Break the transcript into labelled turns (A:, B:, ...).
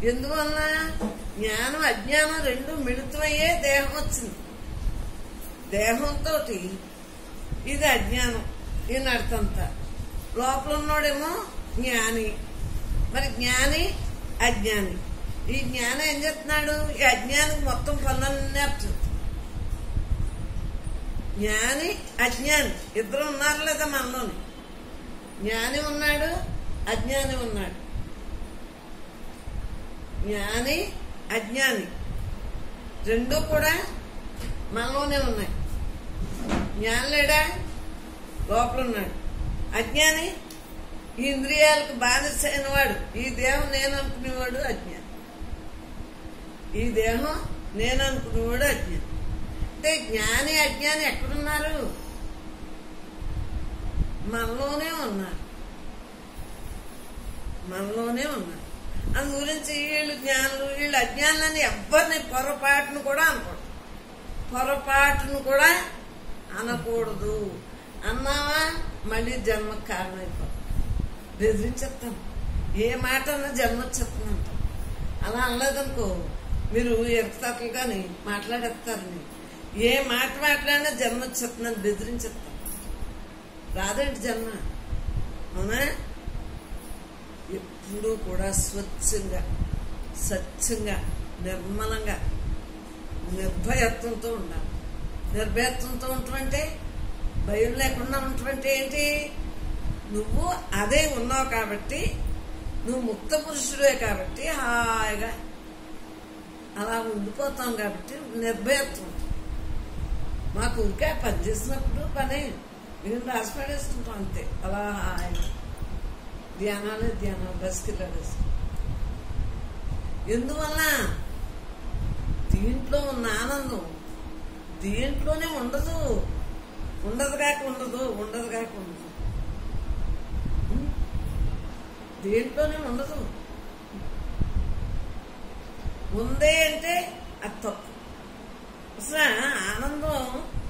A: ఎందువల్ల జ్ఞానం అజ్ఞానం రెండు మిళితమయ్యే దేహం వచ్చింది దేహంతో ఇది అజ్ఞానం ఈ నడతంతా లోపల ఉన్నోడేమో జ్ఞాని మరి జ్ఞాని అజ్ఞాని ఈ జ్ఞానం ఏం చేస్తున్నాడు ఈ అజ్ఞానికి మొత్తం పనులన్నీ అప్పచెప్తాడు జ్ఞాని అజ్ఞాని ఇద్దరు ఉన్నారు లేదా మనలోని జ్ఞాని ఉన్నాడు అజ్ఞాని ఉన్నాడు జ్ఞాని అజ్ఞాని రెండు కూడా మనలోనే ఉన్నాయి జ్ఞాని లేడా లోపల ఉన్నాడు అజ్ఞాని ఈ ఇంద్రియాలకు బానిసైన వాడు ఈ దేహం నేను అనుకునేవాడు అజ్ఞాని ఈ దేహం నేను అనుకునేవాడు అజ్ఞాని అంటే జ్ఞాని అజ్ఞాని ఎక్కడున్నారు మనలోనే ఉన్నారు మనలోనే ఉన్నారు అందు గురించి వీళ్ళు జ్ఞానులు వీళ్ళు అజ్ఞానులని ఎవరిని పొరపాటును కూడా అనకూడదు పొరపాటును కూడా అనకూడదు అన్నావా మళ్ళీ జన్మకు కారణమైపోతుంది బెదిరించేస్తాం ఏ మాట అన్నా జన్మ వచ్చేస్తుందంట అలా అనలేదనుకో మీరు ఎరుకుతాతలు కానీ మాట్లాడేస్తారని ఏ మాట మాట్లాడినా జన్మ వచ్చేస్తుందని బెదిరించేస్తాం రాదండి జన్మ అవునా ఎప్పుడూ కూడా స్వచ్ఛంగా స్వచ్ఛంగా నిర్మలంగా నిర్భయత్వంతో ఉండాలి నిర్భయత్వంతో ఉండటమంటే భయం లేకుండా ఉండటమంటే ఏంటి నువ్వు అదే ఉన్నావు కాబట్టి నువ్వు ముక్త పురుషుడే కాబట్టి హాయిగా అలా ఉండిపోతాం కాబట్టి నిర్భయత్వం మాకు ఊరికే పని చేసినప్పుడు పనే మేము రాసి పడేస్తుంటాం అంతే అలా హాయిగా ధ్యానాలే ధ్యానం బస్కి వెళ్ళేసి ఎందువల్ల దీంట్లో ఉన్న ఆనందం దీంట్లోనే ఉండదు ఉండదు కాక ఉండదు ఉండదు కాక ఉండదు ఉం? దేంట్లోనే ఉండదు ఉందే అంటే అది తప్పు అసలు ఆనందం